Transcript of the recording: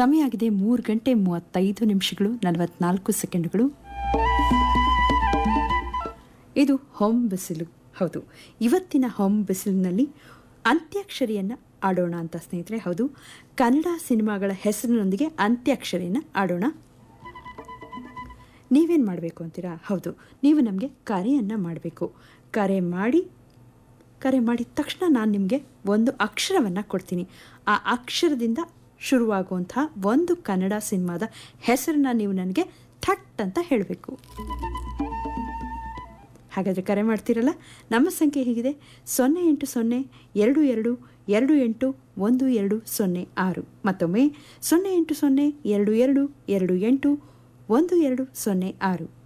ಸಮಯ ಆಗಿದೆ ಮೂರು ಗಂಟೆ ಮೂವತ್ತೈದು ನಿಮಿಷಗಳು ನಲವತ್ನಾಲ್ಕು ಸೆಕೆಂಡ್ಗಳು ಇದು ಹೋಮ್ ಬಿಸಿಲು ಹೌದು ಇವತ್ತಿನ ಹೋಮ್ ಬಿಸಿಲಿನಲ್ಲಿ ಅಂತ್ಯಾಕ್ಷರಿಯನ್ನು ಆಡೋಣ ಅಂತ ಸ್ನೇಹಿತರೆ ಹೌದು ಕನ್ನಡ ಸಿನಿಮಾಗಳ ಹೆಸರಿನೊಂದಿಗೆ ಅಂತ್ಯಾಕ್ಷರಿಯನ್ನು ಆಡೋಣ ನೀವೇನು ಮಾಡಬೇಕು ಅಂತೀರಾ ಹೌದು ನೀವು ನಮಗೆ ಕರೆಯನ್ನು ಮಾಡಬೇಕು ಕರೆ ಮಾಡಿ ಕರೆ ಮಾಡಿದ ತಕ್ಷಣ ನಾನು ನಿಮಗೆ ಒಂದು ಅಕ್ಷರವನ್ನು ಕೊಡ್ತೀನಿ ಆ ಅಕ್ಷರದಿಂದ ಶುರುವಾಗುವಂತಹ ಒಂದು ಕನ್ನಡ ಸಿನಿಮಾದ ಹೆಸರನ್ನ ನೀವು ನನಗೆ ಥಟ್ ಅಂತ ಹೇಳಬೇಕು ಹಾಗಾದರೆ ಕರೆ ಮಾಡ್ತೀರಲ್ಲ ನಮ್ಮ ಸಂಖ್ಯೆ ಹೀಗಿದೆ ಸೊನ್ನೆ ಎಂಟು ಸೊನ್ನೆ ಎರಡು ಎರಡು ಎರಡು ಎಂಟು ಒಂದು ಎರಡು ಸೊನ್ನೆ ಆರು ಮತ್ತೊಮ್ಮೆ ಸೊನ್ನೆ ಎಂಟು ಸೊನ್ನೆ ಎರಡು ಎರಡು ಎರಡು ಎಂಟು ಒಂದು ಎರಡು ಸೊನ್ನೆ ಆರು